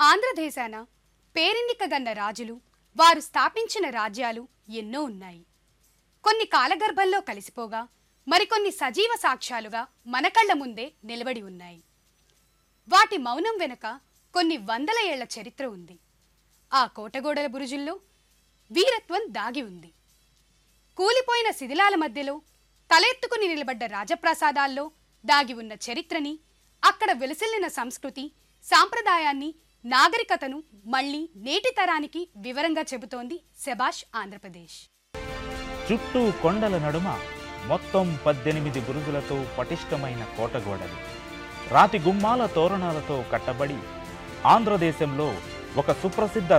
ఆంధ్రదేశాన పేరెన్నికగన్న రాజులు వారు స్థాపించిన రాజ్యాలు ఎన్నో ఉన్నాయి కొన్ని కాలగర్భంలో కలిసిపోగా మరికొన్ని సజీవ సాక్ష్యాలుగా మన కళ్ళ ముందే నిలబడి ఉన్నాయి వాటి మౌనం వెనుక కొన్ని వందల ఏళ్ల చరిత్ర ఉంది ఆ కోటగోడల బురుజుల్లో వీరత్వం దాగి ఉంది కూలిపోయిన శిథిలాల మధ్యలో తలెత్తుకుని నిలబడ్డ రాజప్రాసాదాల్లో దాగి ఉన్న చరిత్రని అక్కడ వెలసిల్లిన సంస్కృతి సాంప్రదాయాన్ని నాగరికతను మళ్ళీ నేటి తరానికి వివరంగా చెబుతోంది శబాష్ ఆంధ్రప్రదేశ్ చుట్టూ కొండల నడుమ మొత్తం పద్దెనిమిది బురుజులతో పటిష్టమైన కోటగోడలు రాతి గుమ్మాల తోరణాలతో కట్టబడి ఆంధ్రదేశంలో ఒక సుప్రసిద్ధ